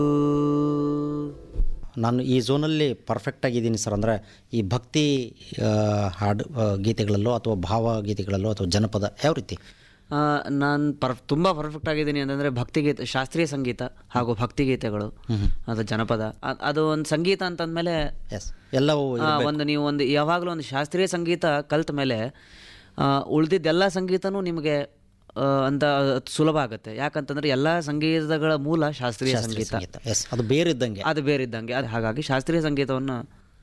ನಾನು ಈ ಝೋನಲ್ಲಿ ಪರ್ಫೆಕ್ಟ್ ಆಗಿದ್ದೀನಿ ಸರ್ ಅಂದರೆ ಈ ಭಕ್ತಿ ಆ, ಹಾಡು ಆ, ಗೀತೆಗಳಲ್ಲೋ ಅಥವಾ ಭಾವಗೀತೆಗಳಲ್ಲೋ ಅಥವಾ ಜನಪದ ಯಾವ ರೀತಿ ನಾನು ಪರ್ ತುಂಬ ಪರ್ಫೆಕ್ಟ್ ಆಗಿದ್ದೀನಿ ಅಂತಂದರೆ ಭಕ್ತಿಗೀತೆ ಶಾಸ್ತ್ರೀಯ ಸಂಗೀತ ಹಾಗೂ ಭಕ್ತಿಗೀತೆಗಳು ಅದು ಜನಪದ ಅ- ಅದು ಒಂದು ಸಂಗೀತ ಅಂತಂದಮೇಲೆ ಎಸ್ ಎಲ್ಲವೂ ಒಂದು ನೀವು ಒಂದು ಯಾವಾಗಲೂ ಒಂದು ಶಾಸ್ತ್ರೀಯ ಸಂಗೀತ ಕಲ್ತ ಮೇಲೆ ಉಳಿದಿದ್ದೆಲ್ಲ ಸಂಗೀತನೂ ನಿಮಗೆ ಆ, ಅಂತ ಸುಲಭ ಆಗುತ್ತೆ ಯಾಕಂತಂದ್ರೆ ಎಲ್ಲ ಸಂಗೀತಗಳ ಮೂಲ ಶಾಸ್ತ್ರೀಯ ಸಂಗೀತ ಸಂಗೀತ ಎಸ್ ಅದು ಬೇರೆ ಇದ್ದಂಗೆ ಅದು ಬೇರೆ ಇದ್ದಂಗೆ ಅದು ಹಾಗಾಗಿ ಶಾಸ್ತ್ರೀಯ ಸಂಗೀತವನ್ನು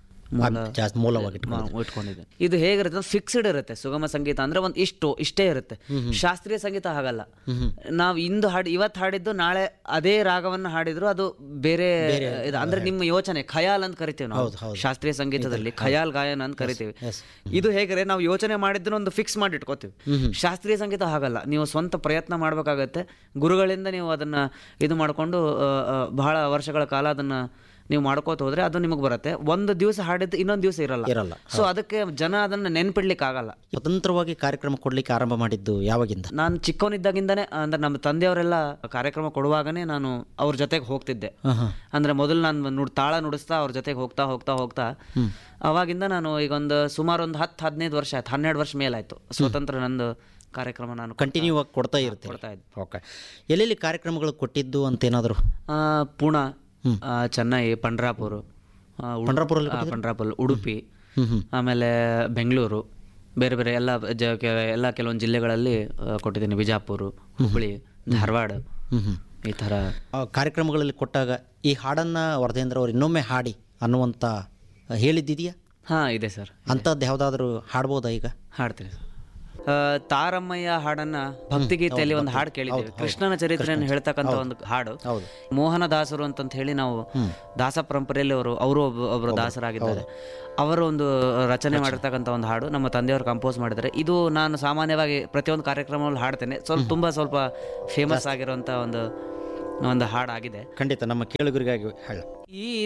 ಮೂಲ ಜಾಸ್ತಿ ಮೂಲವಾಗಿ ಮಾ- ಇಟ್ಕೊಂಡಿದೆ ಇದು ಹೇಗಿರುತ್ತೆ ಫಿಕ್ಸ್ಡ್ ಇರುತ್ತೆ ಸುಗಮ ಸಂಗೀತ ಅಂದ್ರೆ ಒಂದು ಇಷ್ಟು ಇಷ್ಟೇ ಇರುತ್ತೆ ಶಾಸ್ತ್ರೀಯ ಸಂಗೀತ ಹಾಗಲ್ಲ ನಾವು ಇಂದು ಹಾಡಿ ಇವತ್ತು ಹಾಡಿದ್ದು ನಾಳೆ ಅದೇ ರಾಗವನ್ನು ಹಾಡಿದ್ರು ಅದು ಬೇರೆ ಇದು ಅಂದ್ರೆ ನಿಮ್ಮ ಯೋಚನೆ ಖಯಾಲ್ ಅಂತ ಕರಿತೀವಿ ನಾವು ಶಾಸ್ತ್ರೀಯ ಸಂಗೀತದಲ್ಲಿ ಖಯಾಲ್ ಗಾಯನ ಅಂತ ಕರಿತೀವಿ ಇದು ಹೇಗೆ ನಾವು ಯೋಚನೆ ಮಾಡಿದ್ದನ್ನು ಒಂದು ಫಿಕ್ಸ್ ಮಾಡಿ ಇಟ್ಕೋತೀವಿ ಶಾಸ್ತ್ರೀಯ ಸಂಗೀತ ಹಾಗಲ್ಲ ನೀವು ಸ್ವಂತ ಪ್ರಯತ್ನ ಮಾಡಬೇಕಾಗತ್ತೆ ಗುರುಗಳಿಂದ ನೀವು ಅದನ್ನ ಇದು ಮಾಡಿಕೊಂಡು ಬಹಳ ವರ್ಷಗಳ ಕಾಲ ಅದನ್ನ ನೀವು ಮಾಡ್ಕೋತ ಹೋದ್ರೆ ಅದು ನಿಮಗೆ ಬರುತ್ತೆ ಒಂದು ದಿವಸ ಹಾಡಿದ್ದು ಇನ್ನೊಂದು ದಿವಸ ಇರಲ್ಲ ಇರಲ್ಲ. ಸೊ ಅದಕ್ಕೆ ಜನ ಅದನ್ನ ನೆನ್ಪಿಡ್ಲಿಕ್ಕೆ ಆಗಲ್ಲ ಸ್ವತಂತ್ರವಾಗಿ ಕಾರ್ಯಕ್ರಮ ಕೊಡ್ಲಿಕ್ಕೆ ಆರಂಭ ಮಾಡಿದ್ದು ಯಾವಾಗಿಂದ ನಾನು ಚಿಕ್ಕವನಿದ್ದಾಗಿಂದಾನೆ ಅಂದ್ರೆ ನಮ್ಮ ತಂದೆಯವರೆಲ್ಲ ಕಾರ್ಯಕ್ರಮ ಕೊಡುವಾಗನೇ ನಾನು ಅವ್ರ ಜೊತೆಗೆ ಹೋಗ್ತಿದ್ದೆ ಅಂದ್ರೆ ಮೊದಲು ನಾನು ನುಡ್ ತಾಳ ನುಡಿಸ್ತಾ ಅವ್ರ ಜೊತೆಗೆ ಹೋಗ್ತಾ ಹೋಗ್ತಾ ಹೋಗ್ತಾ ಅವಾಗಿಂದ ನಾನು ಈಗ ಒಂದು ಸುಮಾರು ಒಂದು ಹತ್ತು ಹದಿನೈದು ವರ್ಷ ಆಯ್ತು ಹನ್ನೆರಡು ವರ್ಷ ಮೇಲಾಯ್ತು ಸ್ವತಂತ್ರ ನಂದು ಕಾರ್ಯಕ್ರಮ ನಾನು ಕಂಟಿನ್ಯೂ ಆಗಿ ಕೊಡ್ತಾ ಇರ್ತೀವಿ ಕೊಡ್ತಾ ಇದ್ದೆ ಓಕೆ ಎಲ್ಲೆಲ್ಲಿ ಕಾರ್ಯಕ್ರಮಗಳು ಕೊಟ್ಟಿದ್ದು ಅಂತ ಏನಾದರೂ ಆ, ಪುಣೆ ಆ, ಚೆನ್ನೈ ಪಂಡ್ರಾಪುರ ಆ, ಉಡು- ಪಂಡ್ರಾಪುರಲ್ಲಿ ಆ, ಪಂಡ್ರಾಪುರ ಉಡುಪಿ ಹ್ಮ್ ಹ್ಮ್ ಆಮೇಲೆ ಬೆಂಗಳೂರು ಬೇರೆ ಬೇರೆ ಎಲ್ಲ ಜ ಕೆ- ಎಲ್ಲ ಕೆಲವೊಂದು ಜಿಲ್ಲೆಗಳಲ್ಲಿ ಆ, ಕೊಟ್ಟಿದ್ದೀನಿ ಬಿಜಾಪುರ ಹುಬ್ಬಳ್ಳಿ ಧಾರವಾಡ ಹ್ಮ್ ಹ್ಮ್ ಈ ಥರ ಆ ಕಾರ್ಯಕ್ರಮಗಳಲ್ಲಿ ಕೊಟ್ಟಾಗ ಈ ಹಾಡನ್ನು ವರದೇಂದ್ರ ಅವರು ಇನ್ನೊಮ್ಮೆ ಹಾಡಿ ಅನ್ನುವಂಥ ಹೇಳಿದ್ದಿದೆಯಾ ಹಾಂ ಇದೆ ಸರ್ ಅಂಥದ್ದು ಯಾವುದಾದ್ರೂ ಹಾಡ್ಬೋದಾ ಈಗ ಹಾಡ್ತೀನಿ ಸರ್ ಆ, ತಾರಮ್ಮಯ್ಯ ಹಾಡನ್ನ ಭಕ್ತಿಗೀತೆಯಲ್ಲಿ ಒಂದು ಹಾಡು ಕೇಳಿದ್ದೇವೆ ಕೃಷ್ಣನ ಚರಿತ್ರೆಯನ್ನು ಹೇಳ್ತಕ್ಕಂಥ ಒಂದು ಹಾಡು ಹೌದು. ಮೋಹನ ದಾಸರು ಅಂತಂತ ಹೇಳಿ ನಾವು ದಾಸ ಪರಂಪರೆಯಲ್ಲಿ ಅವರು ಅವರು ಒಬ್ಬ- ಒಬ್ಬರು ದಾಸರಾಗಿದ್ದಾರೆ ಅವರು ಒಂದು ರಚನೆ ಮಾಡಿರ್ತಕ್ಕಂಥ ಒಂದು ಹಾಡು ನಮ್ಮ ತಂದೆಯವರು ಕಂಪೋಸ್ ಮಾಡಿದ್ದಾರೆ ಇದು ನಾನು ಸಾಮಾನ್ಯವಾಗಿ ಪ್ರತಿಯೊಂದು ಕಾರ್ಯಕ್ರಮದಲ್ಲಿ ಹಾಡ್ತೇನೆ ಸ್ವಲ್ಪ ತುಂಬ ಸ್ವಲ್ಪ ಫೇಮಸ್ ಆಗಿರುವಂಥ ಒಂದು ಒಂದು ಹಾಡಾಗಿದೆ ಖಂಡಿತ ನಮ್ಮ ಕೇಳುಗರಿಗಾಗಿ ಹೇಳ ಈ